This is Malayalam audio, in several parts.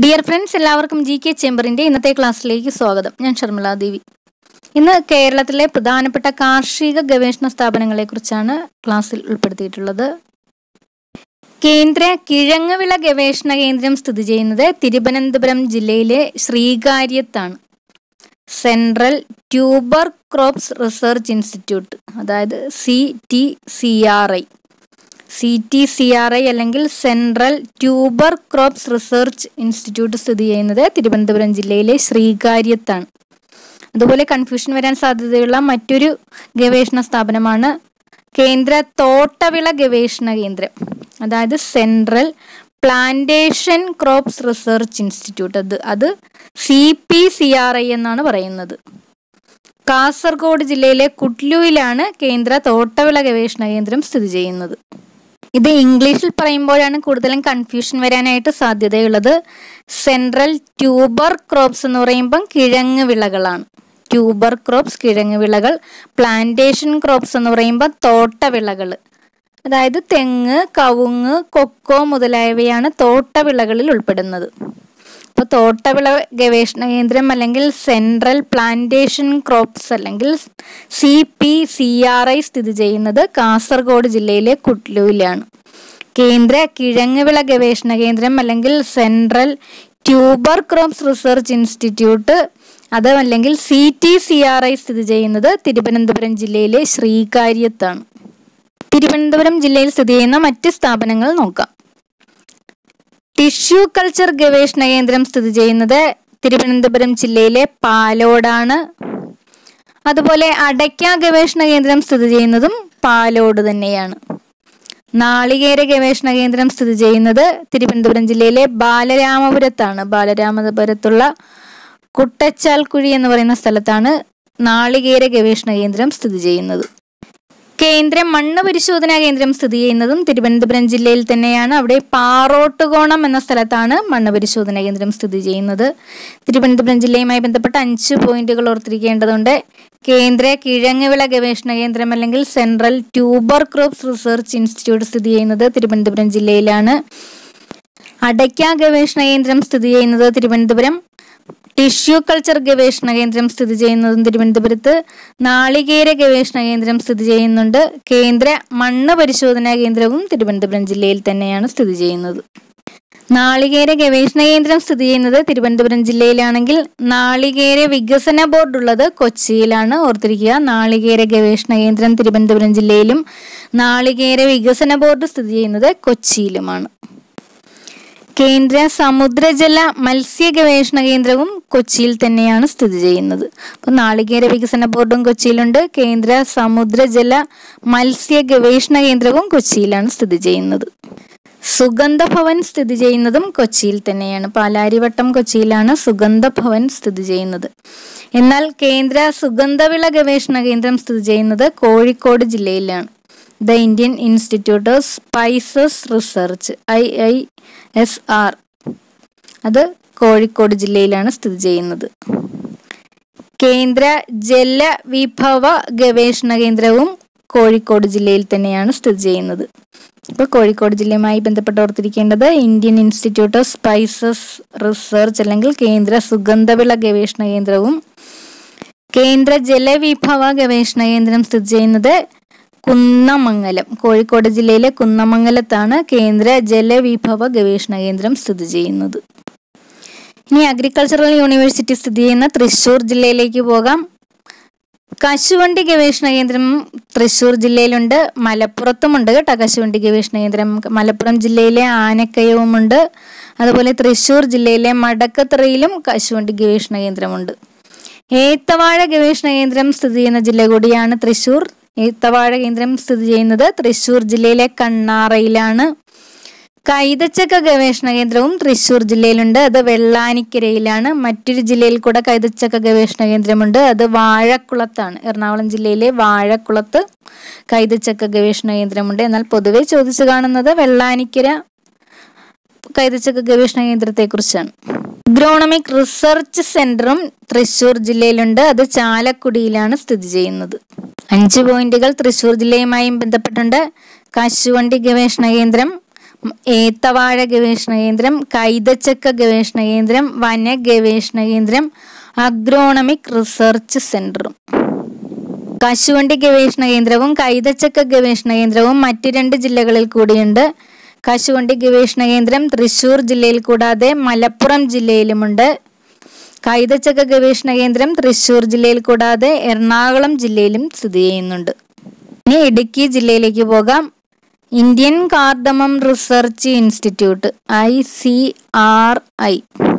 ഡിയർ ഫ്രണ്ട്സ് എല്ലാവർക്കും ജി കെ ചേംബറിന്റെ ഇന്നത്തെ ക്ലാസ്സിലേക്ക് സ്വാഗതം ഞാൻ ഷർമിള ദേവി ഇന്ന് കേരളത്തിലെ പ്രധാനപ്പെട്ട കാർഷിക ഗവേഷണ സ്ഥാപനങ്ങളെ കുറിച്ചാണ് ക്ലാസ്സിൽ ഉൾപ്പെടുത്തിയിട്ടുള്ളത് കേന്ദ്ര കിഴങ്ങുവിള ഗവേഷണ കേന്ദ്രം സ്ഥിതി ചെയ്യുന്നത് തിരുവനന്തപുരം ജില്ലയിലെ ശ്രീകാര്യത്താണ് central tuber crops research institute അതായത് C T C R I C T C R I അല്ലെങ്കിൽ central tuber crops research institute സ്ഥിതി ചെയ്യുന്നത് തിരുവനന്തപുരം ജില്ലയിലെ ശ്രീകാര്യത്താണ് അതുപോലെ കൺഫ്യൂഷൻ വരാൻ സാധ്യതയുള്ള മറ്റൊരു ഗവേഷണ സ്ഥാപനമാണ് കേന്ദ്ര തോട്ടവിള ഗവേഷണ കേന്ദ്രം അതായത് central plantation crops research institute അത് അത് C P C R I എന്നാണ് പറയുന്നത് കാസർഗോഡ് ജില്ലയിലെ കുട്ലുവിലാണ് കേന്ദ്ര തോട്ടവിള ഗവേഷണ കേന്ദ്രം സ്ഥിതി ചെയ്യുന്നത് ഇത് ഇംഗ്ലീഷിൽ പറയുമ്പോഴാണ് കൂടുതലും കൺഫ്യൂഷൻ വരാനായിട്ട് സാധ്യതയുള്ളത് സെൻട്രൽ ട്യൂബർ ക്രോപ്സ് എന്ന് പറയുമ്പം കിഴങ്ങ് വിളകളാണ് ട്യൂബർ ക്രോപ്സ് കിഴങ്ങ് വിളകൾ പ്ലാന്റേഷൻ ക്രോപ്സ് എന്ന് പറയുമ്പോൾ തോട്ടവിളകൾ അതായത് തെങ്ങ് കവുങ്ങ് കൊക്കോ മുതലായവയാണ് തോട്ടവിളകളിൽ ഉൾപ്പെടുന്നത് ഇപ്പോൾ തോട്ടവിള ഗവേഷണ കേന്ദ്രം അല്ലെങ്കിൽ സെൻട്രൽ പ്ലാന്റേഷൻ ക്രോപ്സ് അല്ലെങ്കിൽ C P C R I സ്ഥിതി ചെയ്യുന്നത് കാസർഗോഡ് ജില്ലയിലെ കുട്ലുവിലാണ് കേന്ദ്ര കിഴങ്ങുവിള ഗവേഷണ കേന്ദ്രം അല്ലെങ്കിൽ central tuber crops research institute അത് അല്ലെങ്കിൽ C T C R I സ്ഥിതി ചെയ്യുന്നത് തിരുവനന്തപുരം ജില്ലയിലെ ശ്രീകാര്യത്താണ് തിരുവനന്തപുരം ജില്ലയിൽ സ്ഥിതി ചെയ്യുന്ന മറ്റ് സ്ഥാപനങ്ങൾ നോക്കാം ടിഷ്യൂ കൾച്ചർ ഗവേഷണ കേന്ദ്രം സ്ഥിതി ചെയ്യുന്നത് തിരുവനന്തപുരം ജില്ലയിലെ പാലോടാണ് അതുപോലെ അടയ്ക്ക ഗവേഷണ കേന്ദ്രം സ്ഥിതി ചെയ്യുന്നതും പാലോട് തന്നെയാണ് നാളികേര ഗവേഷണ കേന്ദ്രം സ്ഥിതി ചെയ്യുന്നത് തിരുവനന്തപുരം ജില്ലയിലെ ബാലരാമപുരത്താണ് ബാലരാമപുരത്തുള്ള കുട്ടച്ചാൽക്കുഴി എന്ന് പറയുന്ന സ്ഥലത്താണ് നാളികേര ഗവേഷണ കേന്ദ്രം സ്ഥിതി ചെയ്യുന്നത് കേന്ദ്ര മണ്ണ് പരിശോധനാ കേന്ദ്രം സ്ഥിതി ചെയ്യുന്നതും തിരുവനന്തപുരം ജില്ലയിൽ തന്നെയാണ് അവിടെ പാറോട്ടുകോണം എന്ന സ്ഥലത്താണ് മണ്ണ് പരിശോധനാ കേന്ദ്രം സ്ഥിതി ചെയ്യുന്നത് തിരുവനന്തപുരം ജില്ലയുമായി ബന്ധപ്പെട്ട അഞ്ച് പോയിന്റുകൾ ഓർത്തിരിക്കേണ്ടതുണ്ട് കേന്ദ്ര കിഴങ്ങുവിള ഗവേഷണ കേന്ദ്രം അല്ലെങ്കിൽ central tuber crops research institute സ്ഥിതി ചെയ്യുന്നത് തിരുവനന്തപുരം ജില്ലയിലാണ് അടയ്ക്ക ഗവേഷണ കേന്ദ്രം സ്ഥിതി ചെയ്യുന്നത് തിരുവനന്തപുരം ടിഷ്യൂ കൾച്ചർ ഗവേഷണ കേന്ദ്രം സ്ഥിതി ചെയ്യുന്നതും തിരുവനന്തപുരത്ത് നാളികേര ഗവേഷണ കേന്ദ്രം സ്ഥിതി ചെയ്യുന്നുണ്ട് കേന്ദ്ര മണ്ണ് പരിശോധനാ കേന്ദ്രവും തിരുവനന്തപുരം ജില്ലയിൽ തന്നെയാണ് സ്ഥിതി ചെയ്യുന്നത് നാളികേര ഗവേഷണ കേന്ദ്രം സ്ഥിതി ചെയ്യുന്നത് തിരുവനന്തപുരം ജില്ലയിലാണെങ്കിൽ നാളികേര വികസന ബോർഡ് ഉള്ളത് കൊച്ചിയിലാണ് ഓർത്തിരിക്കുക നാളികേര ഗവേഷണ കേന്ദ്രം തിരുവനന്തപുരം ജില്ലയിലും നാളികേര വികസന ബോർഡ് സ്ഥിതി ചെയ്യുന്നത് കൊച്ചിയിലുമാണ് കേന്ദ്ര സമുദ്രജല മത്സ്യ ഗവേഷണ കേന്ദ്രവും കൊച്ചിയിൽ തന്നെയാണ് സ്ഥിതി ചെയ്യുന്നത് അപ്പോൾ നാളികേര വികസന ബോർഡും കൊച്ചിയിലുണ്ട് കേന്ദ്ര സമുദ്രജല മത്സ്യ ഗവേഷണ കേന്ദ്രവും കൊച്ചിയിലാണ് സ്ഥിതി ചെയ്യുന്നത് സുഗന്ധഭവൻ സ്ഥിതി ചെയ്യുന്നതും കൊച്ചിയിൽ തന്നെയാണ് പാലാരിവട്ടം കൊച്ചിയിലാണ് സുഗന്ധഭവൻ സ്ഥിതി ചെയ്യുന്നത് എന്നാൽ കേന്ദ്ര സുഗന്ധവിള ഗവേഷണ കേന്ദ്രം സ്ഥിതി ചെയ്യുന്നത് കോഴിക്കോട് ജില്ലയിലാണ് the Indian institute of spices research I I S R അത് കോഴിക്കോട് ജില്ലയിലാണ് സ്ഥിതി ചെയ്യുന്നത് കേന്ദ്ര ജലവിഭവ ഗവേഷണ കേന്ദ്രവും കോഴിക്കോട് ജില്ലയിൽ തന്നെയാണ് സ്ഥിതി ചെയ്യുന്നത് ഇപ്പോൾ കോഴിക്കോട് ജില്ലയുമായി ബന്ധപ്പെട്ട് ഓർത്തിരിക്കേണ്ടത് Indian institute of spices research അല്ലെങ്കിൽ കേന്ദ്ര സുഗന്ധവിള ഗവേഷണ കേന്ദ്രവും കേന്ദ്ര ജലവിഭവ ഗവേഷണ കേന്ദ്രം സ്ഥിതി ചെയ്യുന്നത് കുന്നമംഗലം കോഴിക്കോട് ജില്ലയിലെ കുന്നമംഗലത്താണ് കേന്ദ്ര ജലവിഭവ ഗവേഷണ കേന്ദ്രം സ്ഥിതി ചെയ്യുന്നത് ഇനി അഗ്രികൾച്ചറൽ യൂണിവേഴ്സിറ്റി സ്ഥിതി ചെയ്യുന്ന തൃശ്ശൂർ ജില്ലയിലേക്ക് പോകാം കശുവണ്ടി ഗവേഷണ കേന്ദ്രം തൃശ്ശൂർ ജില്ലയിലുണ്ട് മലപ്പുറത്തുമുണ്ട് കേട്ടോ കശുവണ്ടി ഗവേഷണ കേന്ദ്രം മലപ്പുറം ജില്ലയിലെ ആനക്കയവുമുണ്ട് അതുപോലെ തൃശ്ശൂർ ജില്ലയിലെ മടക്കത്തറയിലും കശുവണ്ടി ഗവേഷണ കേന്ദ്രമുണ്ട് ഏത്തവാഴ ഗവേഷണ കേന്ദ്രം സ്ഥിതി ചെയ്യുന്ന ജില്ല കൂടിയാണ് തൃശ്ശൂർ ഏത്തവാഴ കേന്ദ്രം സ്ഥിതി ചെയ്യുന്നത് തൃശ്ശൂർ ജില്ലയിലെ കണ്ണാറയിലാണ് കൈതച്ചക്ക ഗവേഷണ കേന്ദ്രവും തൃശ്ശൂർ ജില്ലയിലുണ്ട് അത് വെള്ളാനിക്കരയിലാണ് മറ്റൊരു ജില്ലയിൽ കൂടെ കൈതച്ചക്ക ഗവേഷണ കേന്ദ്രമുണ്ട് അത് വാഴക്കുളത്താണ് എറണാകുളം ജില്ലയിലെ വാഴക്കുളത്ത് കൈതച്ചക്ക ഗവേഷണ കേന്ദ്രമുണ്ട് എന്നാൽ പൊതുവെ ചോദിച്ചു കാണുന്നത് വെള്ളാനിക്കര കൈതച്ചക്ക ഗവേഷണ കേന്ദ്രത്തെക്കുറിച്ചാണ് അഗ്രോണമിക് റിസർച്ച് സെന്ററും തൃശ്ശൂർ ജില്ലയിലുണ്ട് അത് ചാലക്കുടിയിലാണ് സ്ഥിതി ചെയ്യുന്നത് അഞ്ച് പോയിന്റുകൾ തൃശ്ശൂർ ജില്ലയുമായും ബന്ധപ്പെട്ടുണ്ട് കശുവണ്ടി ഗവേഷണ കേന്ദ്രം ഏത്തവാഴ ഗവേഷണ കേന്ദ്രം കൈതച്ചക്ക ഗവേഷണ കേന്ദ്രം വന ഗവേഷണ കേന്ദ്രം അഗ്രോണമിക് റിസർച്ച് സെന്ററും കശുവണ്ടി ഗവേഷണ കേന്ദ്രവും കൈതച്ചക്ക ഗവേഷണ കേന്ദ്രവും മറ്റു രണ്ട് ജില്ലകളിൽ കൂടിയുണ്ട് കശുവണ്ടി ഗവേഷണ കേന്ദ്രം തൃശൂർ ജില്ലയിൽ കൂടാതെ മലപ്പുറം ജില്ലയിലുമുണ്ട് കൈതച്ചക്ക ഗവേഷണ കേന്ദ്രം തൃശൂർ ജില്ലയിൽ കൂടാതെ എറണാകുളം ജില്ലയിലും സ്ഥിതി ചെയ്യുന്നുണ്ട് ഇനി ഇടുക്കി ജില്ലയിലേക്ക് പോകാം Indian cardamom research institute I C R I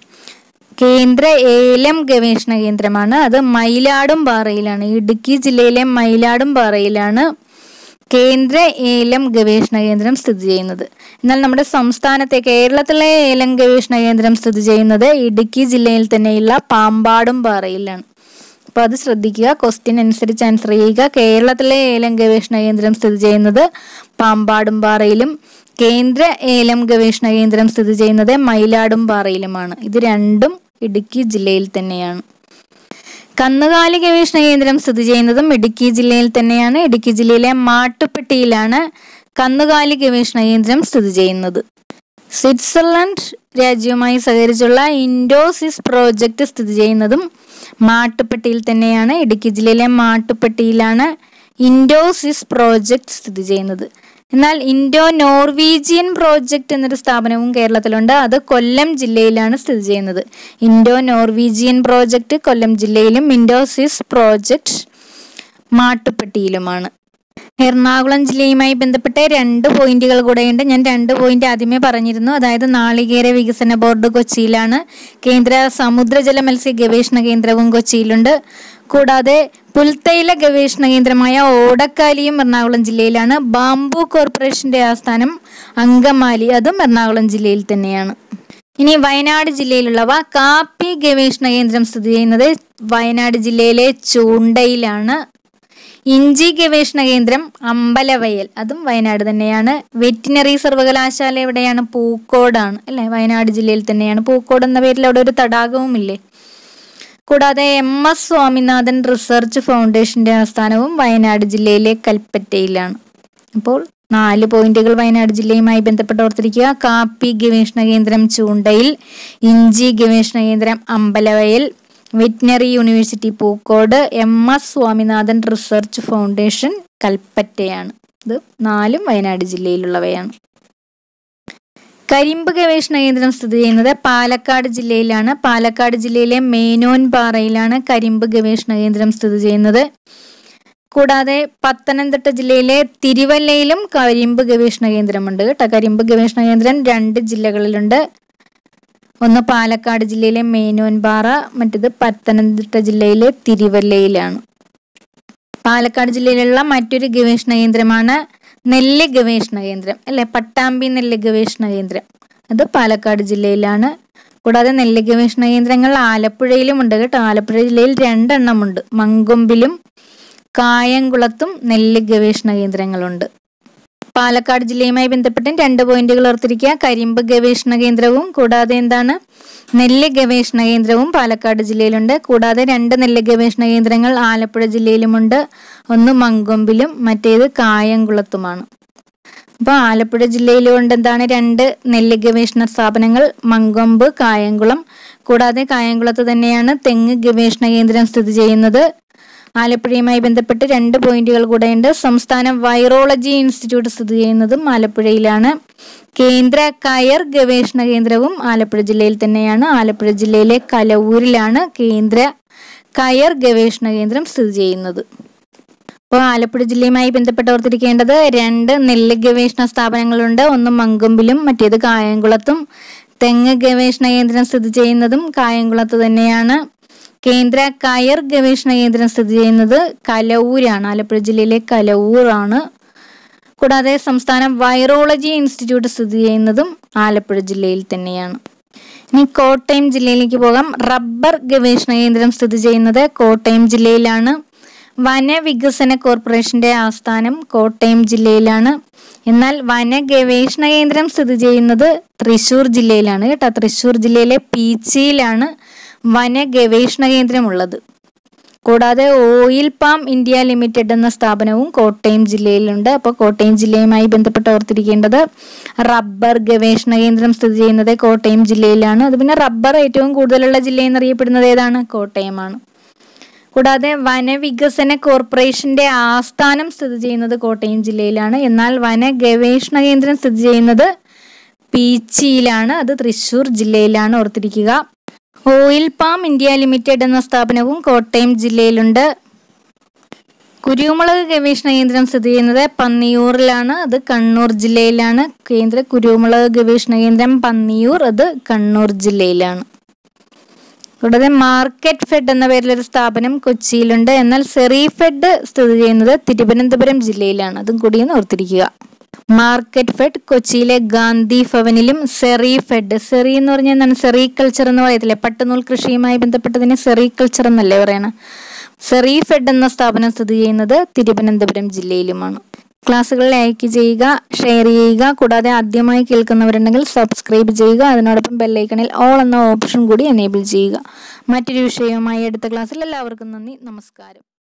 കേന്ദ്ര ഏലം ഗവേഷണ കേന്ദ്രമാണ് അത് മയിലാടുംപാറയിലാണ് ഇടുക്കി ജില്ലയിലെ മയിലാടുംപാറയിലാണ് കേന്ദ്ര ഏലം ഗവേഷണ കേന്ദ്രം സ്ഥിതി ചെയ്യുന്നത് എന്നാൽ നമ്മുടെ സംസ്ഥാനത്തെ കേരളത്തിലെ ഏലം ഗവേഷണ കേന്ദ്രം സ്ഥിതി ചെയ്യുന്നത് ഇടുക്കി ജില്ലയിൽ തന്നെയുള്ള പാമ്പാടുംപാറയിലാണ് അപ്പോൾ അത് ശ്രദ്ധിക്കുക ക്വസ്റ്റ്യൻ അനുസരിച്ച് ആൻസർ ചെയ്യുക കേരളത്തിലെ ഏലം ഗവേഷണ കേന്ദ്രം സ്ഥിതി ചെയ്യുന്നത് പാമ്പാടുംപാറയിലും കേന്ദ്ര ഏലം ഗവേഷണ കേന്ദ്രം സ്ഥിതി ചെയ്യുന്നത് മയിലാടുംപാറയിലുമാണ് ഇത് രണ്ടും ഇടുക്കി ജില്ലയിൽ തന്നെയാണ് കന്നുകാലി ഗവേഷണ കേന്ദ്രം സ്ഥിതി ചെയ്യുന്നതും ഇടുക്കി ജില്ലയിൽ തന്നെയാണ് ഇടുക്കി ജില്ലയിലെ മാട്ടുപ്പെട്ടിയിലാണ് കന്നുകാലി ഗവേഷണ കേന്ദ്രം സ്ഥിതി ചെയ്യുന്നത് സ്വിറ്റ്സർലൻഡ് രാജ്യവുമായി സഹകരിച്ചുള്ള ഇൻഡോസിസ് പ്രോജക്റ്റ് സ്ഥിതി ചെയ്യുന്നതും മാട്ടുപ്പെട്ടിയിൽ തന്നെയാണ് ഇടുക്കി ജില്ലയിലെ മാട്ടുപ്പെട്ടിയിലാണ് ഇൻഡോസിസ് പ്രോജക്റ്റ് സ്ഥിതി ചെയ്യുന്നത് എന്നാൽ ഇൻഡോ നോർവീജിയൻ പ്രോജക്റ്റ് എന്നൊരു സ്ഥാപനവും കേരളത്തിലുണ്ട് അത് കൊല്ലം ജില്ലയിലാണ് സ്ഥിതി ചെയ്യുന്നത് ഇൻഡോ നോർവീജിയൻ പ്രോജക്റ്റ് കൊല്ലം ജില്ലയിലും ഇൻഡോസിസ് പ്രോജക്റ്റ് മാട്ടുപ്പെട്ടിയിലുമാണ് എറണാകുളം ജില്ലയുമായി ബന്ധപ്പെട്ട് രണ്ട് പോയിന്റുകൾ കൂടെയുണ്ട് ഞാൻ രണ്ട് പോയിന്റ് ആദ്യമേ പറഞ്ഞിരുന്നു അതായത് നാളികേര വികസന ബോർഡ് കൊച്ചിയിലാണ് കേന്ദ്ര സമുദ്രജല മത്സ്യ ഗവേഷണ കേന്ദ്രവും കൊച്ചിയിലുണ്ട് കൂടാതെ പുൽത്തൈല ഗവേഷണ കേന്ദ്രമായ ഓടക്കാലിയും എറണാകുളം ജില്ലയിലാണ് ബാംബു കോർപ്പറേഷന്റെ ആസ്ഥാനം അങ്കമാലി അതും എറണാകുളം ജില്ലയിൽ തന്നെയാണ് ഇനി വയനാട് ജില്ലയിലുള്ളവ കാപ്പി ഗവേഷണ കേന്ദ്രം സ്ഥിതി ചെയ്യുന്നത് വയനാട് ജില്ലയിലെ ചൂണ്ടയിലാണ് ഇഞ്ചി ഗവേഷണ കേന്ദ്രം അമ്പലവയൽ അതും വയനാട് തന്നെയാണ് വെറ്റിനറി സർവകലാശാല എവിടെയാണ് പൂക്കോടാണ് അല്ലെ വയനാട് ജില്ലയിൽ തന്നെയാണ് പൂക്കോട് എന്ന പേരിൽ അവിടെ ഒരു തടാകവും ഇല്ലേ കൂടാതെ എം എസ് സ്വാമിനാഥൻ റിസർച്ച് ഫൗണ്ടേഷന്റെ ആസ്ഥാനവും വയനാട് ജില്ലയിലെ കൽപ്പറ്റയിലാണ് അപ്പോൾ നാല് പോയിന്റുകൾ വയനാട് ജില്ലയുമായി ബന്ധപ്പെട്ട് ഓർത്തിരിക്കുക കാപ്പി ഗവേഷണ കേന്ദ്രം ചൂണ്ടയിൽ ഇഞ്ചി ഗവേഷണ കേന്ദ്രം Ambalavayal veterinary university Pookode M S Swaminathan research foundation കൽപ്പറ്റയാണ് ഇത് നാലും വയനാട് ജില്ലയിലുള്ളവയാണ് കരിമ്പ് ഗവേഷണ കേന്ദ്രം സ്ഥിതി ചെയ്യുന്നത് പാലക്കാട് ജില്ലയിലാണ് പാലക്കാട് ജില്ലയിലെ മേനോൻ പാറയിലാണ് കരിമ്പ് ഗവേഷണ കേന്ദ്രം സ്ഥിതി ചെയ്യുന്നത് കൂടാതെ പത്തനംതിട്ട ജില്ലയിലെ തിരുവല്ലയിലും കരിമ്പ് ഗവേഷണ കേന്ദ്രമുണ്ട് കേട്ടോ കരിമ്പ് ഗവേഷണ കേന്ദ്രം രണ്ട് ജില്ലകളിലുണ്ട് ഒന്ന് പാലക്കാട് ജില്ലയിലെ മേനോൻപാറ മറ്റേത് പത്തനംതിട്ട ജില്ലയിലെ തിരുവല്ലയിലാണ് പാലക്കാട് ജില്ലയിലുള്ള മറ്റൊരു ഗവേഷണ കേന്ദ്രമാണ് നെല്ല് ഗവേഷണ കേന്ദ്രം അല്ലെ പട്ടാമ്പി നെല്ല് ഗവേഷണ കേന്ദ്രം അത് പാലക്കാട് ജില്ലയിലാണ് കൂടാതെ നെല്ല് ഗവേഷണ കേന്ദ്രങ്ങൾ ആലപ്പുഴയിലും ഉണ്ട് കേട്ടോ ആലപ്പുഴ ജില്ലയിൽ രണ്ടെണ്ണമുണ്ട് മങ്കൊമ്പിലും കായംകുളത്തും നെല്ല് ഗവേഷണ കേന്ദ്രങ്ങളുണ്ട് പാലക്കാട് ജില്ലയുമായി ബന്ധപ്പെട്ട് രണ്ട് പോയിന്റുകൾ ഓർത്തിരിക്കുക കരിമ്പ് ഗവേഷണ കേന്ദ്രവും കൂടാതെ എന്താണ് നെല്ല് ഗവേഷണ കേന്ദ്രവും പാലക്കാട് ജില്ലയിലുണ്ട് കൂടാതെ രണ്ട് നെല്ല് ഗവേഷണ കേന്ദ്രങ്ങൾ ആലപ്പുഴ ജില്ലയിലുമുണ്ട് ഒന്ന് മങ്കൊമ്പിലും മറ്റേത് കായംകുളത്തുമാണ് അപ്പോൾ ആലപ്പുഴ ജില്ലയിലുകൊണ്ട് എന്താണ് രണ്ട് നെല്ല് ഗവേഷണ സ്ഥാപനങ്ങൾ മങ്കൊമ്പ് കായംകുളം കൂടാതെ കായംകുളത്ത് തന്നെയാണ് തെങ്ങ് ഗവേഷണ കേന്ദ്രം സ്ഥിതി ചെയ്യുന്നത് ആലപ്പുഴയുമായി ബന്ധപ്പെട്ട് രണ്ട് പോയിന്റുകൾ കൂടെയുണ്ട് സംസ്ഥാന വൈറോളജി ഇൻസ്റ്റിറ്റ്യൂട്ട് സ്ഥിതി ചെയ്യുന്നതും ആലപ്പുഴയിലാണ് കേന്ദ്ര കയർ ഗവേഷണ കേന്ദ്രവും ആലപ്പുഴ ജില്ലയിൽ തന്നെയാണ് ആലപ്പുഴ ജില്ലയിലെ കലവൂരിലാണ് കേന്ദ്ര കയർ ഗവേഷണ കേന്ദ്രം സ്ഥിതി ചെയ്യുന്നത് അപ്പോൾ ആലപ്പുഴ ജില്ലയുമായി ബന്ധപ്പെട്ട് ഓർത്തിരിക്കേണ്ടത് രണ്ട് നെല്ല് ഗവേഷണ സ്ഥാപനങ്ങളുണ്ട് ഒന്ന് മങ്കൊമ്പിലും മറ്റേത് കായംകുളത്തും തെങ്ങ് ഗവേഷണ കേന്ദ്രം സ്ഥിതി ചെയ്യുന്നതും കായംകുളത്ത് തന്നെയാണ് കേന്ദ്ര കയർ ഗവേഷണ കേന്ദ്രം സ്ഥിതി ചെയ്യുന്നത് കലവൂരാണ് ആലപ്പുഴ ജില്ലയിലെ കലവൂറാണ് കൂടാതെ സംസ്ഥാന വൈറോളജി ഇൻസ്റ്റിറ്റ്യൂട്ട് സ്ഥിതി ചെയ്യുന്നതും ആലപ്പുഴ ജില്ലയിൽ തന്നെയാണ് ഇനി കോട്ടയം ജില്ലയിലേക്ക് പോകാം റബ്ബർ ഗവേഷണ കേന്ദ്രം സ്ഥിതി ചെയ്യുന്നത് കോട്ടയം ജില്ലയിലാണ് വനവികസന കോർപ്പറേഷന്റെ ആസ്ഥാനം കോട്ടയം ജില്ലയിലാണ് എന്നാൽ വന ഗവേഷണ കേന്ദ്രം സ്ഥിതി ചെയ്യുന്നത് തൃശൂർ ജില്ലയിലാണ് കേട്ടോ തൃശൂർ ജില്ലയിലെ പീച്ചിയിലാണ് വന ഗവേഷണ കേന്ദ്രമുള്ളത് കൂടാതെ ഓയിൽ പാം ഇന്ത്യ ലിമിറ്റഡ് എന്ന സ്ഥാപനവും കോട്ടയം ജില്ലയിലുണ്ട് അപ്പോൾ കോട്ടയം ജില്ലയുമായി ബന്ധപ്പെട്ട് ഓർത്തിരിക്കേണ്ടത് റബ്ബർ ഗവേഷണ കേന്ദ്രം സ്ഥിതി ചെയ്യുന്നത് കോട്ടയം ജില്ലയിലാണ് അത് പിന്നെ റബ്ബർ ഏറ്റവും കൂടുതലുള്ള ജില്ല എന്നറിയപ്പെടുന്നത് ഏതാണ് കോട്ടയമാണ് കൂടാതെ വനവികസന കോർപ്പറേഷന്റെ ആസ്ഥാനം സ്ഥിതി ചെയ്യുന്നത് കോട്ടയം ജില്ലയിലാണ് എന്നാൽ വന ഗവേഷണ കേന്ദ്രം സ്ഥിതി ചെയ്യുന്നത് പീച്ചിയിലാണ് അത് തൃശൂർ ജില്ലയിലാണ് ഓർത്തിരിക്കുക ഓയിൽ പാം ഇന്ത്യ ലിമിറ്റഡ് എന്ന സ്ഥാപനവും കോട്ടയം ജില്ലയിലുണ്ട് കുരുമുളക് ഗവേഷണ കേന്ദ്രം സ്ഥിതി ചെയ്യുന്നത് പന്നിയൂറിലാണ് അത് കണ്ണൂർ ജില്ലയിലാണ് കേന്ദ്ര കുരുമുളക് ഗവേഷണ കേന്ദ്രം പന്നിയൂർ അത് കണ്ണൂർ ജില്ലയിലാണ് കൂടാതെ മാർക്കറ്റ് ഫെഡ് എന്ന പേരിലൊരു സ്ഥാപനം കൊച്ചിയിലുണ്ട് എന്നാൽ സെറി ഫെഡ് സ്ഥിതി ചെയ്യുന്നത് തിരുവനന്തപുരം ജില്ലയിലാണ് അതും കൂടി ഒന്ന് ഓർത്തിരിക്കുക മാർക്കറ്റ് ഫെഡ് കൊച്ചിയിലെ ഗാന്ധി ഭവനിലും സെറി ഫെഡ് സെറി എന്ന് പറഞ്ഞാൽ എന്താണ് സെറികൾച്ചർ എന്ന് പറയത്തില്ലേ പട്ടുനൂൽ കൃഷിയുമായി ബന്ധപ്പെട്ടതിന് സെറികൾച്ചർ എന്നല്ലേ പറയണത് സെറി ഫെഡ് എന്ന സ്ഥാപനം സ്ഥിതി ചെയ്യുന്നത് തിരുവനന്തപുരം ജില്ലയിലുമാണ് ക്ലാസ്സുകൾ ലൈക്ക് ചെയ്യുക ഷെയർ ചെയ്യുക കൂടാതെ ആദ്യമായി കേൾക്കുന്നവരുണ്ടെങ്കിൽ സബ്സ്ക്രൈബ് ചെയ്യുക അതിനോടൊപ്പം ബെല്ലൈക്കണിൽ ഓൾ എന്ന ഓപ്ഷൻ കൂടി എനേബിൾ ചെയ്യുക മറ്റൊരു വിഷയവുമായി അടുത്ത ക്ലാസ്സിൽ എല്ലാവർക്കും നന്ദി നമസ്കാരം